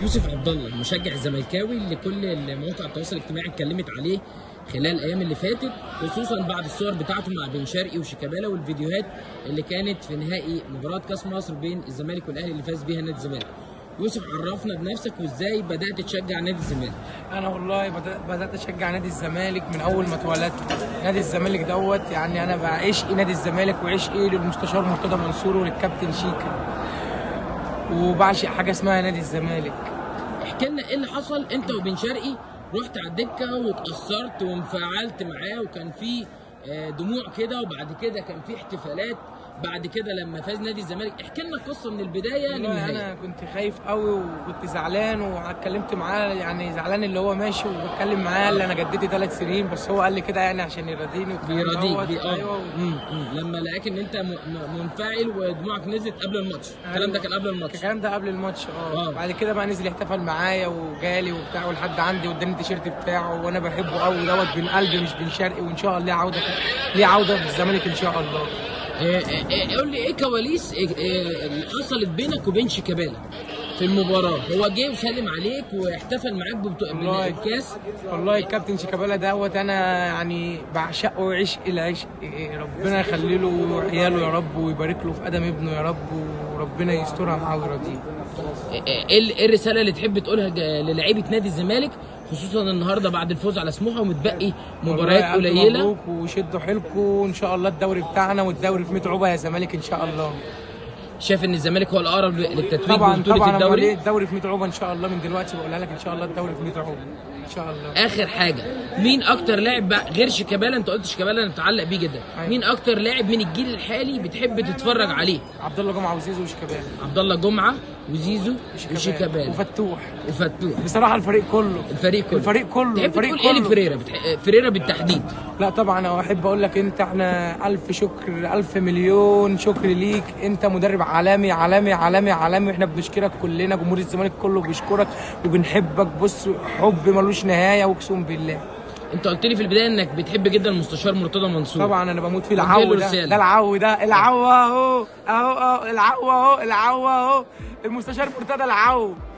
يوسف عبد الله المشجع الزملكاوي اللي كل مواقع التواصل الاجتماعي اتكلمت عليه خلال الايام اللي فاتت خصوصا بعد الصور بتاعته مع بن شرقي وشيكابالا والفيديوهات اللي كانت في نهائي مباراه كاس مصر بين الزمالك والاهلي اللي فاز بيها نادي الزمالك يوسف عرفنا بنفسك وازاي بدات تشجع نادي الزمالك انا والله بدأ- بدات اشجع نادي الزمالك من اول ما اتولدت نادي الزمالك دوت يعني انا بعشق نادي الزمالك وعشقي للمستشار مرتضى منصور وللكابتن شيكا وبعشق حاجه اسمها نادي الزمالك احكي لنا ايه اللي حصل انت وبن شرقي رحت على الدكه واتاثرت وانفعلت معاه وكان في آه، دموع كده وبعد كده كان في احتفالات بعد كده لما فاز نادي الزمالك احكي لنا القصه من البدايه والله للنهايه انا كنت خايف قوي وكنت زعلان واتكلمت معاه يعني زعلان اللي هو ماشي وبتكلم معاه اللي انا جددت ثلاث سنين بس هو قال لي كده يعني عشان يرضيني والكلام بيراضيك دوت. بي اه ايوه مم، مم. لما لقاك ان انت م- م- منفعل ودموعك نزلت قبل الماتش الكلام ده كان قبل الماتش الكلام ده قبل الماتش آه. اه بعد كده بقى نزل يحتفل معايا وجالي وبتاع ولحد عندي واداني التيشيرت بتاعه وانا بحبه قوي دوت بين قلبي مش بين شرقي وان شاء الله ليه عوده ليه عوده في الزمالك ان شاء الله آه، آه، آه، قول لي ايه كواليس آه، آه، اللي حصلت بينك وبين شيكابالا في المباراه هو جه وسلم عليك واحتفل معاك ببطو- والله. بالكاس والله الكابتن شيكابالا دوت انا يعني بعشقه عشق العشق ربنا يخلي له عياله يا رب ويبارك له في قدم ابنه يا رب وربنا يسترها معاه ويرضيه ايه ال- إيه الرساله اللي تحب تقولها ج- للاعيبه نادي الزمالك خصوصا النهارده بعد الفوز على سموحه ومتبقي مباريات والله ألف قليله مبروك وشدوا حيلكم وان شاء الله الدوري بتاعنا والدوري في 100 عقبه يا زمالك ان شاء الله شايف ان الزمالك هو الاقرب للتتويج طبعا ببطوله طبعا امال ايه الدوري الدوري في 100 عقبه ان شاء الله من دلوقتي بقولها لك ان شاء الله الدوري في 100 عقبه ان شاء الله اخر حاجه مين اكتر لاعب بقى غير شيكابالا انت قلت شيكابالا انا متعلق بيه جدا أيوة. مين اكتر لاعب من الجيل الحالي بتحب تتفرج عليه عبد الله جمعه وزيزو وشيكابالا عبد الله جمعه وزيزو وشيكابالا وفتوح وفتوح بصراحه الفريق كله الفريق كله الفريق كله تحب الفريق تقول ايه كله لفريرا بتح... فريرا بالتحديد لا طبعا انا احب اقول لك انت احنا الف شكر الف مليون شكر ليك انت مدرب عالمي عالمي عالمي عالمي واحنا بنشكرك كلنا جمهور الزمالك كله بيشكرك وبنحبك بص حب ملوش نهايه واقسم بالله انت قلت لي في البدايه انك بتحب جدا المستشار مرتضى منصور طبعا انا بموت في وجه العو له ده رسالة. ده العو ده العو اهو اهو اهو العو اهو العو اهو المستشار مرتضى العو